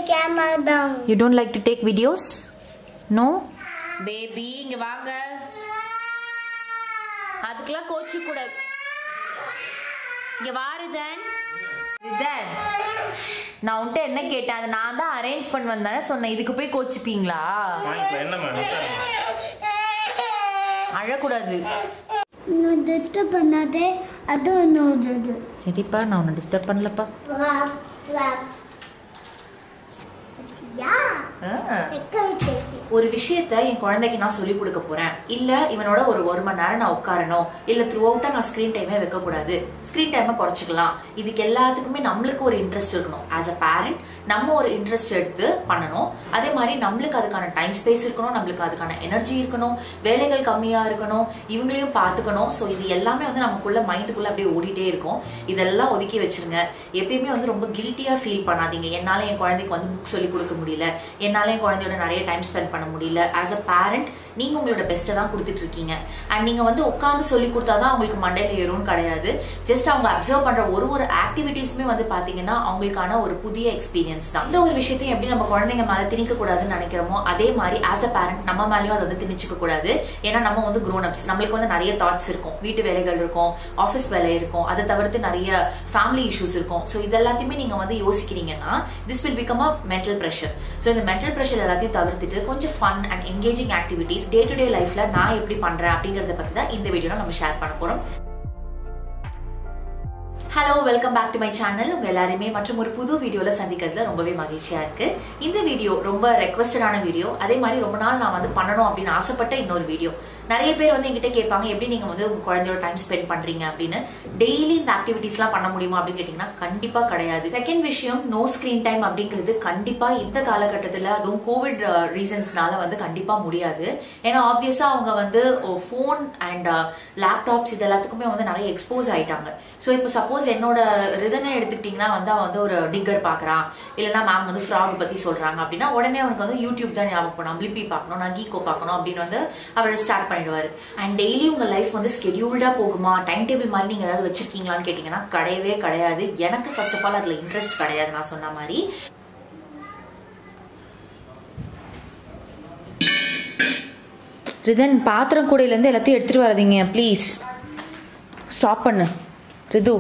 camera down. You don't like to take videos no baby இங்க வாங்க அதுக்கெல்லாம் coach கூடாது இங்க வாருதன் ரிதன் நான் உன்கிட்ட என்ன கேட்டேன் அதை நான் தான் அரேஞ்ச் பண்ணி வந்தானே சொன்னேன் இதுக்கு போய் கோச்சிப்பீங்களா வாங்கிக்கலாம் என்னம்மா அழக்கூடாது நான் டிஸ்டர்ப் பண்ணாதே அது ஒன்று சரிப்பா நான் உன்னை டிஸ்டர்ப் பண்ணலப்பா wax. யா எக்க வச்சிருக்கேன் ஒரு விஷயத்த என் குழந்தைக்கு நான் சொல்லி கொடுக்க போறேன் இல்ல இவனோட ஒரு ஒரு மணி நேரம் நான் உட்காரணும் இல்ல த்ரூ அவுட்டா நான் ஸ்கிரீன் டைமே வைக்க கூடாது ஸ்கிரீன் டைமை குறைச்சிக்கலாம் இதுக்கு எல்லாத்துக்குமே நம்மளுக்கு ஒரு இன்ட்ரெஸ்ட் இருக்கணும் ஆஸ் அ பேரண்ட் நம்ம ஒரு இன்ட்ரெஸ்ட் எடுத்து பண்ணணும் அதே மாதிரி நம்மளுக்கு அதுக்கான டைம் ஸ்பேஸ் இருக்கணும் நம்மளுக்கு அதுக்கான எனர்ஜி இருக்கணும் வேலைகள் கம்மியா இருக்கணும் இவங்களையும் பார்த்துக்கணும் ஸோ இது எல்லாமே வந்து நமக்குள்ள மைண்டுக்குள்ள அப்படியே ஓடிட்டே இருக்கும் இதெல்லாம் ஒதுக்கி வச்சிருங்க எப்பயுமே வந்து ரொம்ப கில்ட்டியா ஃபீல் பண்ணாதீங்க என்னால என் குழந்தைக்கு வந்து புக் சொல்லி கொடுக்க முடியல என்னால என் குழந்தையோட நிறைய டைம் ஸ்பெண்ட் பண்ண முடியல ஆஸ் அ பேரண்ட் நீங்க உங்களோட பெஸ்ட்டை தான் கொடுத்துட்டு இருக்கீங்க அண்ட் நீங்க வந்து உட்காந்து சொல்லி கொடுத்தாதான் அவங்களுக்கு மண்டையில ஏறும்னு கிடையாது ஜஸ்ட் அவங்க அப்சர்வ் பண்ற ஒரு ஒரு ஆக்டிவிட்டீஸுமே வந்து பாத்தீங்கன்னா அவங்களுக்கான ஒரு புதிய எக்ஸ்பீரியன்ஸ் தான் இந்த ஒரு விஷயத்தையும் எப்படி நம்ம குழந்தைங்க மேல திணிக்க கூடாதுன்னு நினைக்கிறோமோ அதே மாதிரி ஆஸ் அ பேரண்ட் நம்ம மேலயும் அதை வந்து திணிச்சுக்க கூடாது ஏன்னா நம்ம வந்து grown ups நம்மளுக்கு வந்து நிறைய தாட்ஸ் இருக்கும் வீட்டு வேலைகள் இருக்கும் ஆஃபீஸ் வேலை இருக்கும் அதை தவிர்த்து நிறைய ஃபேமிலி இஷ்யூஸ் இருக்கும் ஸோ இது எல்லாத்தையுமே நீங்க வந்து யோசிக்கிறீங்கன்னா this will become a mental pressure so இந்த மென்டல் ப்ரெஷர் எல்லாத்தையும் தவிர்த்துட்டு கொஞ்சம் fun and engaging activities day to day லைஃப்ல நான் எப்படி பண்றேன் அப்படிங்கறத பத்தி தான் இந்த வீடியோல நம்ம ஷேர் பண்ண போறோம் hello welcome back to my channel உங்க எல்லாருமே மற்றும் ஒரு புது வீடியோல சந்திக்கிறதுல ரொம்பவே மகிழ்ச்சியா இருக்கு இந்த வீடியோ ரொம்ப ரெக்வஸ்டடான வீடியோ அதே மாதிரி ரொம்ப நாள் நான் வந்து பண்ணணும் அப்படின்னு ஆசைப்பட்ட இன்னொரு வீடியோ நிறைய பேர் வந்து என்கிட்ட கேட்பாங்க எப்படி நீங்க வந்து உங்க குழந்தையோட டைம் ஸ்பெண்ட் பண்றீங்க அப்படின்னு டெய்லி இந்த ஆக்டிவிட்டிஸ்லாம் பண்ண முடியுமா அப்படின்னு கேட்டீங்கன்னா கண்டிப்பா கிடையாது செகண்ட் விஷயம் நோ ஸ்கிரீன் டைம் அப்படிங்கிறது கண்டிப்பா இந்த காலகட்டத்தில் அதுவும் கோவிட் ரீசன்ஸ்னால வந்து கண்டிப்பா முடியாது ஏன்னா ஆப்வியஸா அவங்க வந்து ஃபோன் அண்ட் லேப்டாப்ஸ் இது எல்லாத்துக்குமே வந்து நிறைய எக்ஸ்போஸ் ஆயிட்டாங்க ஸோ இப்போ சப்போஸ் என்னோட ரிதனை எடுத்துக்கிட்டிங்கன்னா வந்து அவன் வந்து ஒரு டிக்கர் பார்க்குறான் இல்லைன்னா மேம் வந்து ஃப்ராக் பற்றி சொல்கிறாங்க அப்படின்னா உடனே அவனுக்கு வந்து யூடியூப் தான் ஞாபகம் பண்ணும் பிளிப்பி பார்க்கணும் நான் கீகோ பார்க்கணும் அப்படின்னு வந்து அவர் ஸ்டார்ட் பண்ணிடுவார் அண்ட் டெய்லி உங்கள் லைஃப் வந்து ஸ்கெடியூல்டாக போகுமா டைம் டேபிள் மாதிரி நீங்கள் ஏதாவது வச்சிருக்கீங்களான்னு கேட்டிங்கன்னா கிடையவே கிடையாது எனக்கு ஃபர்ஸ்ட் ஆஃப் ஆல் அதில் இன்ட்ரெஸ்ட் கிடையாது நான் சொன்ன மாதிரி ரிதன் பாத்திரம் கூடையிலேருந்து எல்லாத்தையும் எடுத்துகிட்டு வராதீங்க ப்ளீஸ் ஸ்டாப் பண்ணு Ritu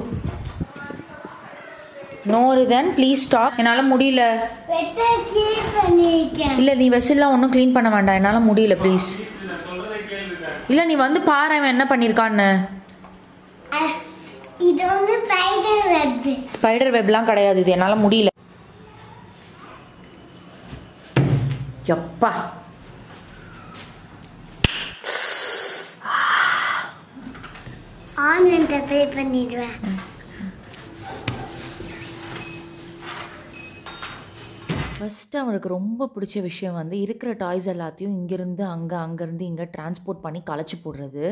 no Rithan please stop என்னால் முடியல வெட்ட கீழ் பண்ணிருக்கேன் இல்லை நீ வெசில்லாம் ஒன்றும் க்ளீன் பண்ண வேண்டாம் என்னால் முடியல ப்ளீஸ் இல்லை நீ வந்து பாரு அவன் என்ன பண்ணியிருக்கான்னு அஹ், இது வந்து ஸ்பைடர் வெப் ஸ்பைடர் வெப்லாம் கிடையாது இது என்னால் முடியல எப்பா ஆன்லைன்ல பே பண்ணிடுவேன் ஃபஸ்ட்டு அவனுக்கு ரொம்ப பிடிச்ச விஷயம் வந்து இருக்கிற டாய்ஸ் எல்லாத்தையும் இங்கேருந்து அங்கே அங்கேருந்து இங்கே டிரான்ஸ்போர்ட் பண்ணி களைச்சி போடுறது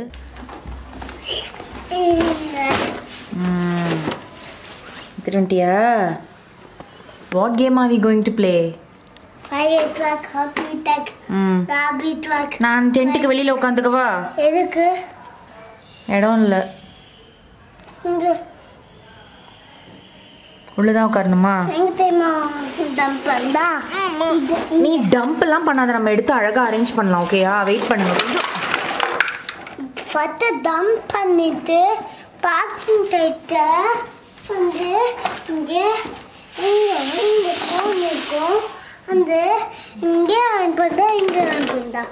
திரும்பிட்டியா what game are we going to play fire truck happy duck hmm Robbie drug நான் டென்ட்டுக்கு வெளியில் உட்காந்துக்கவா எதுக்கு இடம் இல்லை இங்க உள்ளதான் உட்காரணுமா எங்க தெரியுமா டம்ப் பண்ணா இது நீ டம்ப் எல்லாம் பண்ணாத நம்ம எடுத்து அழகாக அரேஞ்ச் பண்ணலாம் ஓகேயா வெயிட் பண்ணுங்க கொஞ்சம் ஃபஸ்ட்டு டம்ப் பண்ணிட்டு பார்க்கிங் டைட்ட வந்து இங்கே இங்கே இங்கே ஃபோன் இருக்கும் அந்த இங்கே அனுப்புதா இங்கே அனுப்புதா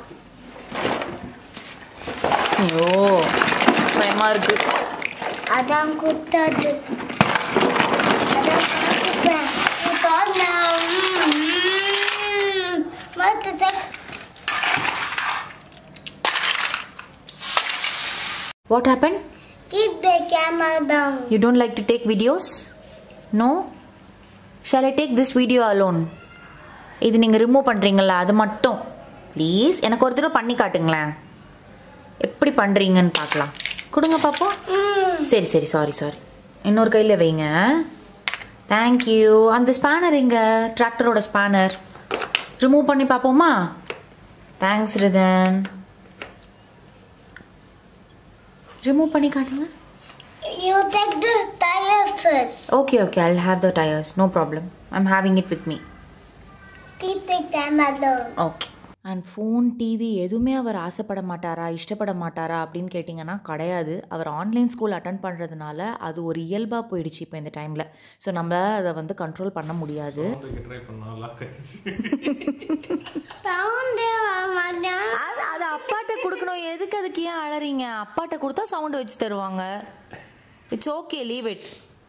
ஐயோ பயமா இருக்கு அதான் குத்தாது அதான் பார்த்துப்பேன் இப்போ நான் மற்ற what happen Keep the camera down. You don't like to take videos no shall I take this video alone இது நீங்கள் ரிமூவ் பண்ணுறீங்களா அது மட்டும் ப்ளீஸ் எனக்கு ஒரு தடவை பண்ணி காட்டுங்களேன் எப்படி பண்ணுறீங்கன்னு பார்க்கலாம் கொடுங்க பார்ப்போம் சரி சரி சாரி சாரி இன்னொரு கையில் வைங்க தேங்க்யூ அந்த ஸ்பேனர் இங்கே டிராக்டரோட ஸ்பேனர் ரிமூவ் பண்ணி பார்ப்போமா தேங்க்ஸ் ரிதன் ரிமூவ் பண்ணி காட்டுங்க You take the tire first. Okay, okay, I'll have the tires. No problem. I'm having it with me. tomato. Okay and phone TV எதுவுமே அவர் ஆசைப்பட மாட்டாரா இஷ்டப்பட மாட்டாரா அப்படின்னு கேட்டிங்கன்னா கிடையாது அவர் ஆன்லைன் ஸ்கூல் அட்டன் பண்ணுறதுனால அது ஒரு இயல்பாக போயிடுச்சு இப்போ இந்த டைமில் ஸோ நம்மளால் அதை வந்து கண்ட்ரோல் பண்ண முடியாது ட்ரை பண்ணா லாக் ஆயிடுச்சு Sound mama. அது அது அப்பாட்ட கொடுக்கணும் எதுக்கு அதுக்கு ஏன் அழறீங்க அப்பாட்ட கொடுத்தா சவுண்டு வச்சு தருவாங்க இட்ஸ் ஓகே லீவ் இட்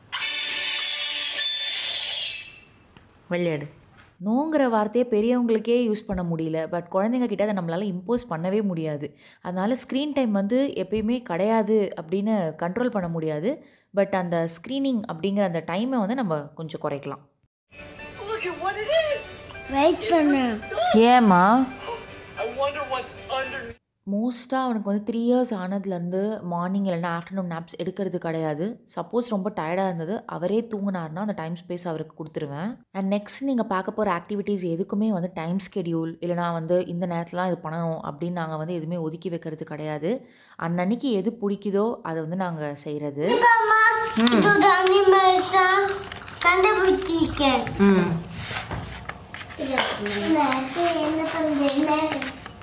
விளையாடு நோங்கிற வார்த்தையை பெரியவங்களுக்கே யூஸ் பண்ண முடியல பட் குழந்தைங்க கிட்ட அதை நம்மளால் இம்போஸ் பண்ணவே முடியாது அதனால ஸ்க்ரீன் டைம் வந்து எப்பயுமே கிடையாது அப்படின்னு கண்ட்ரோல் பண்ண முடியாது பட் அந்த ஸ்க்ரீனிங் அப்படிங்கிற அந்த டைமை வந்து நம்ம கொஞ்சம் குறைக்கலாம் Look at what it is! Wait பண்ணு. ஏம்மா I wonder what's underneath. மோஸ்ட்டாக அவனுக்கு வந்து த்ரீ இயர்ஸ் ஆனதுலேருந்து மார்னிங் இல்லைன்னா ஆஃப்டர்நூன் நாப்ஸ் எடுக்கிறது கிடையாது சப்போஸ் ரொம்ப டயர்டாக இருந்தது அவரே தூங்கினார்னா அந்த டைம் ஸ்பேஸ் அவருக்கு கொடுத்துருவேன் அண்ட் நெக்ஸ்ட் நீங்கள் பார்க்க போகிற ஆக்டிவிட்டீஸ் எதுக்குமே வந்து டைம் ஸ்கெடியூல் இல்லைனா வந்து இந்த நேரத்தில் இது பண்ணணும் அப்படின்னு நாங்கள் வந்து எதுவுமே ஒதுக்கி வைக்கிறது கிடையாது அன்னன்னைக்கு எது பிடிக்குதோ அதை வந்து நாங்கள் செய்கிறது Mama, இது animation கண்டுபிடிச்சிருக்கேன். ம் நேத்து என்ன பண்றேன்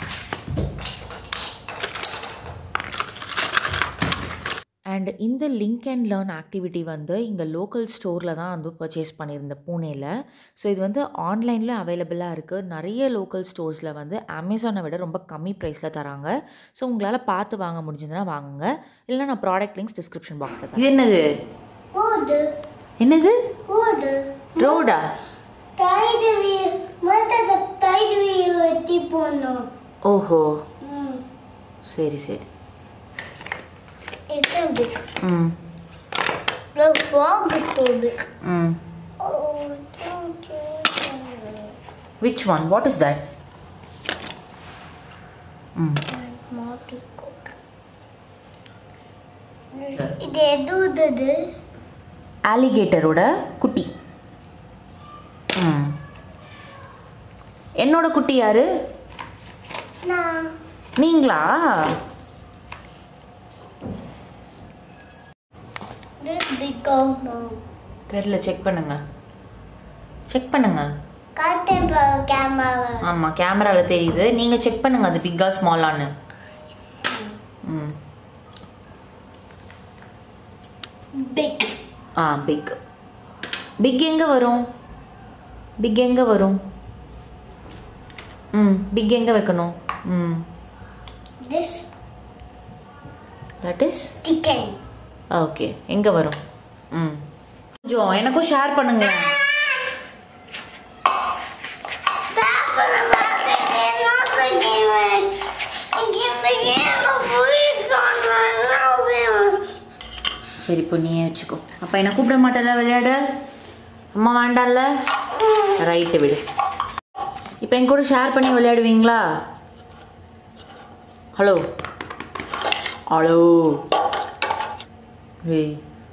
அண்ட் இந்த லிங்க் அண்ட் லேர்ன் ஆக்டிவிட்டி வந்து இங்கே லோக்கல் ஸ்டோரில் தான் வந்து பர்ச்சேஸ் பண்ணியிருந்தேன் பூனேயில் ஸோ இது வந்து ஆன்லைனில் அவைலபிளாக இருக்குது நிறைய லோக்கல் ஸ்டோர்ஸில் வந்து அமேசானை விட ரொம்ப கம்மி ப்ரைஸில் தராங்க ஸோ உங்களால் பார்த்து வாங்க முடிஞ்சதுன்னா வாங்குங்க இல்லைனா நான் ப்ராடக்ட் லிங்க்ஸ் டிஸ்கிரிப்ஷன் பாக்ஸில் இது என்னது ஓடு என்னது ஓடு ரோடா டைடு வீல் முதல்ல டைடு வீல் வெட்டி போடணும் ஓஹோ ம் சரி சரி இது big. ம் The frog is too big. ம் Oh, thank you. Which one what is that hmm More pickle. இது எதுது ஆலிகேட்டரோட குட்டி ம் என்னோட குட்டி யாரு நான் நீங்களா this big old mom. தெரில செக் பண்ணுங்க செக் பண்ணுங்க காட்டேன் பாரு கேமரா ஆமாம் கேமராவில் தெரியுது நீங்கள் செக் பண்ணுங்க அது பிக்கா ஸ்மாலான்னு ம் பிக் ஆ பிக் பிக் எங்கே வரும் பிக் எங்கே வரும் ம் பிக் எங்கே வைக்கணும் hmm this that is chicken. Okay எங்கே வரும் ம் கொஞ்சம் எனக்கும் ஷேர் பண்ணுங்களேன் சரி இப்போ நீயே வச்சுக்கோ அப்போ என்ன கூப்பிட மாட்டேல விளையாட அம்மா வேண்டாம்ல ரைட்டு விடு இப்போ என் கூட ஷேர் பண்ணி விளையாடுவீங்களா ஹலோ ஹலோ ஏய்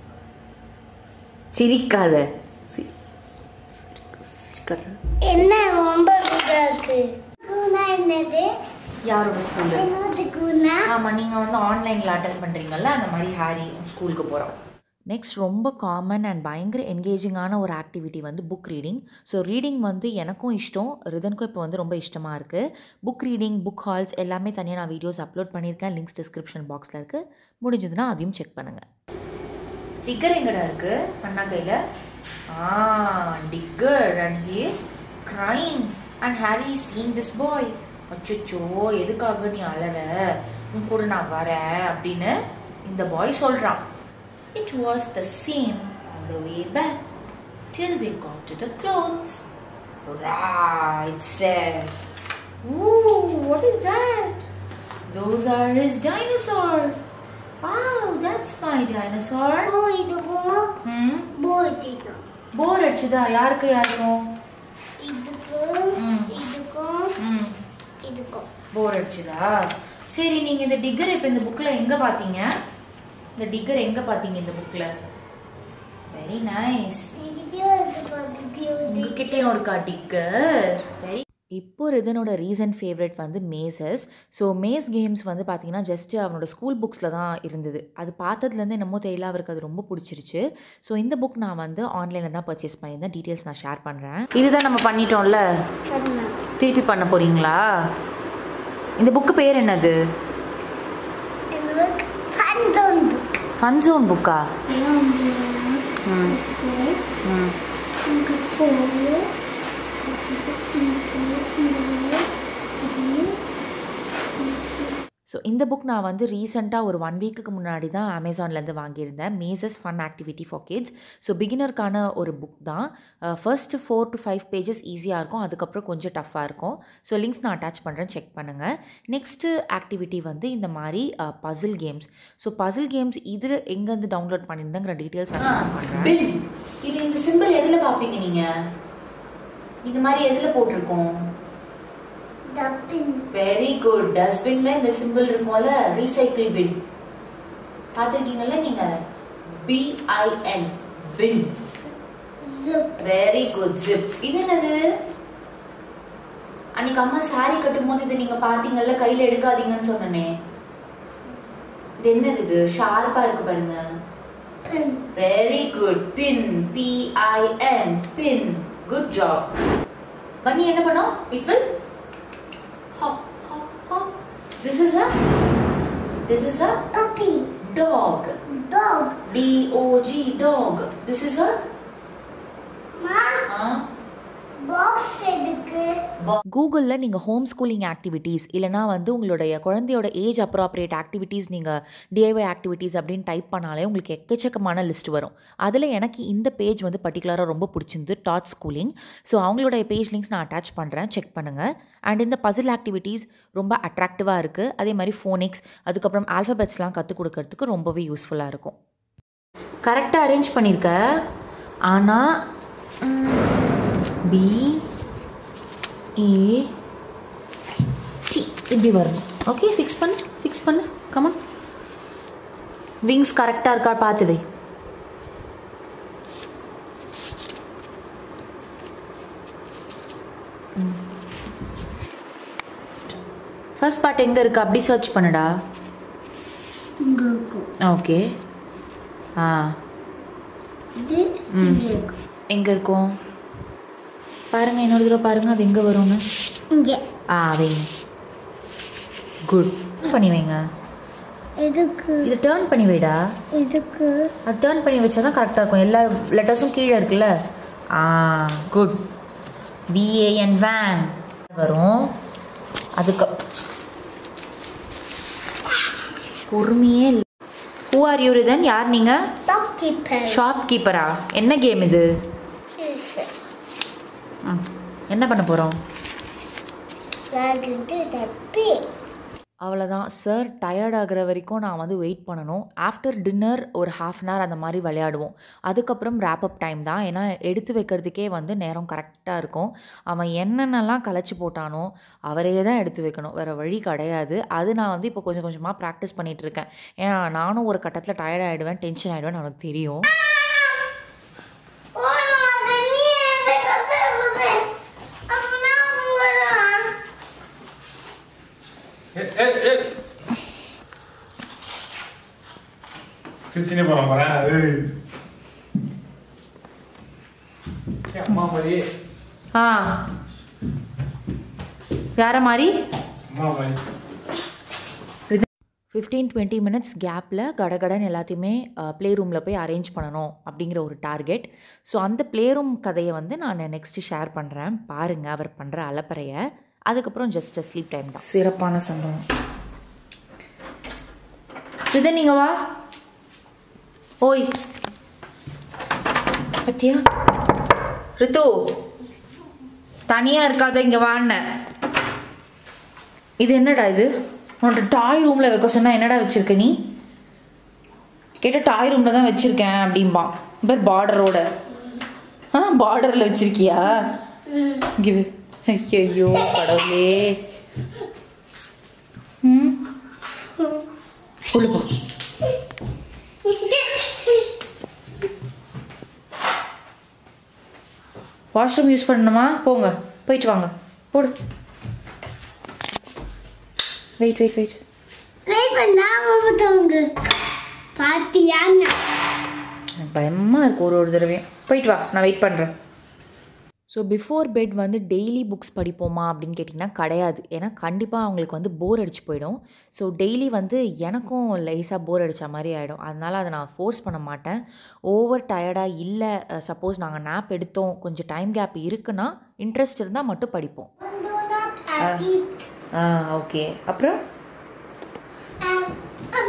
சிரிக்காத சி- சிரிக்க- சிரிக்காத என்ன ரொம்ப இதா இருக்கு கூனா என்னது யாரோட ஸ்கூலு என்னது கூனா ஆமாம் நீங்கள் வந்து ஆன்லைனில் அட்டன் பண்ணுறீங்கல்ல அந்த மாதிரி ஹாரி ஸ்கூலுக்கு போகிறோம் நெக்ஸ்ட் ரொம்ப காமன் அண்ட் பயங்கர என்கேஜிங்கான ஒரு ஆக்டிவிட்டி வந்து புக் ரீடிங் ஸோ ரீடிங் வந்து எனக்கும் இஷ்டம் ரிதனுக்கும் இப்போ வந்து ரொம்ப இஷ்டமாக இருக்குது புக் ரீடிங் புக் ஹால்ஸ் எல்லாமே தனியாக நான் வீடியோஸ் அப்லோட் பண்ணியிருக்கேன் லிங்க்ஸ் டிஸ்கிரிப்ஷன் பாக்ஸில் இருக்குது முடிஞ்சதுன்னா அதையும் செக் பண்ணுங்கள் டிக்கர் எங்கடா இருக்கு அண்ணா கையில் ஆ டிக்கர் and he is crying and Harry seeing this boy அச்சோ எதுக்காக நீ அழற உன் கூட நான் வரேன் அப்படின்னு இந்த பாய் சொல்கிறான் it was the same on the way back till they got to the clothes. Right, said. Ooh, what is that? Those are his dinosaurs. Wow, that's my dinosaurs. ஓ இதுக்கும் Hmm? போயிட்டோம் போர் அடிச்சுதா யாருக்கு யாருக்கும் இதுக்கும் ம். இதுக்கும் ம் இதுக்கும் போர் அடிச்சுதா சரி நீங்க இந்த டிக்கர் இப்ப இந்த புக்ல எங்க பாத்தீங்க இந்த டிக்கர் எங்க பாத்தீங்க இந்த புக்ல வெரி நைஸ் இதுக்கும் இதுக்கும் உங்ககிட்டயும் இருக்கா டிக்கர் வெரி இப்போ ரிதனோட ரீசன்ட் ஃபேவரட் வந்து மேசஸ் ஸோ மேஸ் கேம்ஸ் வந்து பார்த்தீங்கன்னா ஜஸ்ட் அவனோட ஸ்கூல் புக்ஸில் தான் இருந்தது அது பார்த்ததுலேருந்து என்னமோ தெரியல அவருக்கு அது ரொம்ப பிடிச்சிருச்சு ஸோ இந்த புக் நான் வந்து ஆன்லைனில் தான் பர்ச்சேஸ் பண்ணியிருந்தேன் டீட்டெயில்ஸ் நான் ஷேர் பண்ணுறேன் இதுதான் நம்ம பண்ணிட்டோம்ல சரிண்ணா திருப்பி பண்ண போறீங்களா இந்த புக்கு பேர் என்னது இந்த book fun book fun zone புக்கா ம் ம் இங்கே போ ஸோ இந்த புக் நான் வந்து ரீசெண்டாக ஒரு ஒன் வீக்குக்கு முன்னாடி தான் அமேசான்லேருந்து வாங்கியிருந்தேன் mazes fun activity for kids so பிகினருக்கான ஒரு புக் தான் first four to five pages ஈஸியாக இருக்கும் அதுக்கப்புறம் கொஞ்சம் டஃப்பாக இருக்கும் ஸோ லிங்க்ஸ் நான் அட்டாச் பண்ணுறேன் செக் பண்ணுங்கள் நெக்ஸ்ட்டு ஆக்டிவிட்டி வந்து இந்த மாதிரி puzzle games so puzzle games இதில் எங்கேருந்து டவுன்லோட் பண்ணியிருந்தேங்கிற டீட்டெயில்ஸ் நான் ஷேர் பண்ணுறேன் இது இந்த சிம்பிள் எதில் பார்ப்பீங்க நீங்கள் இந்த மாதிரி எதில் போட்டிருக்கோம் டப்பின் வெரி குட் டஸ்ட்பின்ல இந்த சிம்பிள் இருக்கும்ல ரீசைக்கிள் பின் பாத்திருக்கீங்கல்ல நீங்க BIN bin zip very good zip இது என்னது அன்னைக்கு அம்மா சாரி கட்டும் போது இது நீங்க பாத்தீங்கல்ல கையில எடுக்காதீங்கன்னு சொன்னனே இது என்னது இது ஷார்ப்பா இருக்கு பாருங்க pin very good pin PIN pin good job bunny என்ன பண்ணும் it will hop hop hop this is a this is a puppy dog dog d o g dog this is a மா huh? பாக்ஸ் எதுக்கு கூகுளில் நீங்கள் home schooling activities இல்லைனா வந்து உங்களுடைய குழந்தையோட ஏஜ் அப்ராப்ரியேட் ஆக்டிவிட்டீஸ் நீங்கள் டிஐஒய் ஆக்டிவிட்டீஸ் அப்படின்னு டைப் பண்ணாலே உங்களுக்கு எக்கச்சக்கமான லிஸ்ட் வரும் அதில் எனக்கு இந்த பேஜ் வந்து பர்டிகுலராக ரொம்ப பிடிச்சிருந்து டாட் ஸ்கூலிங் ஸோ அவங்களுடைய பேஜ் லிங்க்ஸ் நான் அட்டாச் பண்ணுறேன் செக் பண்ணுங்கள் அண்ட் இந்த பசில் ஆக்டிவிட்டீஸ் ரொம்ப அட்ராக்டிவாக இருக்குது அதே மாதிரி ஃபோனிக்ஸ் அதுக்கப்புறம் ஆல்ஃபபெட்ஸ்லாம் கற்றுக் கொடுக்கறதுக்கு ரொம்பவே யூஸ்ஃபுல்லாக இருக்கும் கரெக்டாக அரேஞ்ச் பண்ணியிருக்க ஆனால் பி ஏ டி இப்படி வரணும் ஓகே ஃபிக்ஸ் பண்ணு ஃபிக்ஸ் பண்ணு கமான் விங்ஸ் கரெக்டாக இருக்கா பார்த்து வை ஃபர்ஸ்ட் பார்ட் எங்கே இருக்கு அப்படி சர்ச் பண்ணுடா இங்க இருக்கும் ஓகே ஆ இது இங்க இருக்கும் எங்கே இருக்கும் பாருங்க இன்னொரு தடவை பாருங்க அது எங்கே வரும்னு இங்க ஆ வைங்க குட் பண்ணி வைங்க எதுக்கு இது டேர்ன் பண்ணி வைடா எதுக்கு அது டேர்ன் பண்ணி வச்சா தான் கரெக்டாக இருக்கும் எல்லா லெட்டர்ஸும் கீழே இருக்குல்ல ஆ குட் விஏஎன் வேன் வரும் அதுக்கு பொறுமையே இல்லை ஹூ ஆர் யூ ரிதன் யார் நீங்கள் டாப் கீப்பர் ஷாப் கீப்பரா என்ன கேம் இது ம், என்ன பண்ண போகிறோம் வாங்கிட்டு தப்பி அவ்வளோதான் சார் டயர்ட் ஆகுற வரைக்கும் நான் வந்து வெயிட் பண்ணணும் ஆஃப்டர் டின்னர் ஒரு ஹாஃப் அன் ஹவர் அந்த மாதிரி விளையாடுவோம் அதுக்கப்புறம் wrap up டைம் தான் ஏன்னா எடுத்து வைக்கிறதுக்கே வந்து நேரம் கரெக்டாக இருக்கும் அவன் என்னென்னலாம் கலைச்சி போட்டானோ அவரே தான் எடுத்து வைக்கணும் வேறு வழி கிடையாது அது நான் வந்து இப்போ கொஞ்சம் கொஞ்சமாக ப்ராக்டிஸ் பண்ணிகிட்டு இருக்கேன் ஏன்னா நானும் ஒரு கட்டத்தில் டயர்ட் ஆகிடுவேன் டென்ஷன் ஆகிடுவேன் எனக்கு தெரியும் சிரிச்சுனே போறான் பாரு ஏய். ஏய், அம்மா மாதிரி ஆ யாரை மாதிரி அம்மா மாதிரி ஃபிஃப்டீன் டுவெண்ட்டி மினிட்ஸ் கேப்பில் கடகடன் எல்லாத்தையுமே ப்ளே ரூமில் போய் அரேஞ்ச் பண்ணணும் அப்படிங்கிற ஒரு டார்கெட் ஸோ அந்த ப்ளே ரூம் கதையை வந்து நான் நெக்ஸ்ட்டு ஷேர் பண்ணுறேன் பாருங்கள் அவர் பண்ணுற அலப்பறையை அதுக்கப்புறம் ஜஸ்ட் ஸ்லீப் டைம் தான் சிறப்பான சம்பவம் இது நீங்கள் வா ஓய் பத்தியா ரித்து தனியாக இருக்காத இங்கே வாண்ண இது என்னடா இது உன்கிட்ட டாய் ரூமில் வைக்க சொன்னா என்னடா வச்சிருக்க நீ கேட்ட டாய் ரூமில் தான் வச்சிருக்கேன் அப்படிம்பான் பேர் பார்டரோட ஆ பார்டரில் வச்சிருக்கியா கிவ் ஐயோ கடவுளே ம் உள்ள போ வாஷ்ரூம் யூஸ் பண்ணணுமா போங்க போயிட்டு வாங்க போடு வெயிட் வெயிட் வெயிட் வெயிட் பண்ணா தூங்கு பாத்தியான்னு எனக்கு பயமாக இருக்கு ஒரு ஒரு தடவையும் போயிட்டு வா நான் வெயிட் பண்ணுறேன் ஸோ பிஃபோர் பெட் வந்து டெய்லி புக்ஸ் படிப்போமா அப்படின்னு கேட்டிங்கன்னா கிடையாது ஏன்னா கண்டிப்பாக அவங்களுக்கு வந்து போர் அடிச்சு போயிடும் ஸோ டெய்லி வந்து எனக்கும் லேசாக போர் அடித்த மாதிரி ஆகிடும் அதனால் அதை நான் ஃபோர்ஸ் பண்ண மாட்டேன் ஓவர் டயர்டாக இல்லை சப்போஸ் நாங்கள் நாப் எடுத்தோம் கொஞ்சம் டைம் கேப் இருக்குன்னா இன்ட்ரெஸ்ட் இருந்தால் மட்டும் படிப்போம் Do not uh, eat. Ah okay அப்புறம் And, um,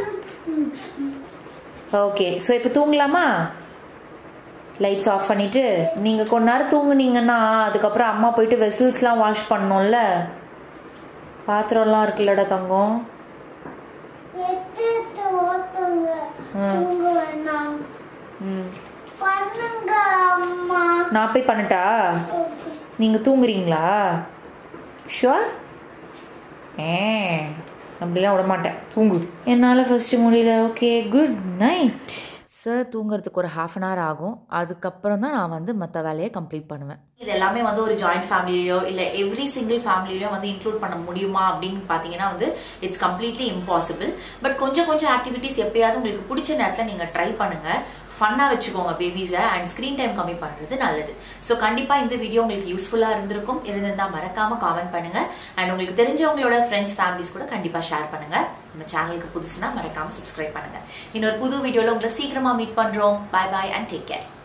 ஓகே ஸோ இப்போ தூங்கலாமா லைட்ஸ் ஆஃப் பண்ணிவிட்டு நீங்கள் கொஞ்ச நேரம் தூங்குனீங்கன்னா அதுக்கப்புறம் அம்மா போயிட்டு வெசல்ஸ்லாம் வாஷ் பண்ணோம்ல பாத்திரம்லாம் இருக்குல்லடா தங்கம் வெத்துட்டு ஓட்டுங்க. தூங்க வேணாம். ம் பண்ணுங்க அம்மா நான் போய் பண்ணட்டா Okay. நீங்கள் தூங்குறீங்களா ஷுவர் ஏ அப்படிலாம் விட மாட்டேன் தூங்கு என்னால் ஃபஸ்ட்டு முடியல ஓகே குட் நைட் சார் தூங்குறதுக்கு ஒரு ஹாஃப் அன் ஹவர் ஆகும் அதுக்கப்புறம் தான் நான் வந்து மற்ற வேலையை கம்ப்ளீட் பண்ணுவேன் இது எல்லாமே வந்து ஒரு ஜாயிண்ட் ஃபேமிலியோ இல்லை எவ்ரி சிங்கிள் ஃபேமிலியோ வந்து இன்க்ளூட் பண்ண முடியுமா அப்படின்னு பார்த்தீங்கன்னா வந்து இட்ஸ் கம்ப்ளீட்லி இம்பாசிபிள் பட் கொஞ்சம் கொஞ்சம் ஆக்டிவிட்டீஸ் எப்பயாவது உங்களுக்கு பிடிச்ச நேரத்தில் நீங்கள் ட்ரை பண்ணுங்கள் ஃபன்னாக வச்சுக்கோங்க பேபிஸை அண்ட் ஸ்க்ரீன் டைம் கம்மி பண்ணுறது நல்லது ஸோ கண்டிப்பாக இந்த வீடியோ உங்களுக்கு யூஸ்ஃபுல்லாக இருந்திருக்கும் இருந்திருந்தால் மறக்காமல் காமெண்ட் பண்ணுங்கள் அண்ட் உங்களுக்கு தெரிஞ்சவங்களோட ஃப்ரெண்ட்ஸ் ஃபேமிலிஸ் கூட கண்டிப்பாக ஷேர் பண்ணுங்கள் நம்ம சேனலுக்கு புதுசுனா மறக்காமல் சப்ஸ்கிரைப் பண்ணுங்கள் இன்னொரு புது வீடியோவில் உங்களை சீக்கிரமாக மீட் பண்ணுறோம் bye bye and take care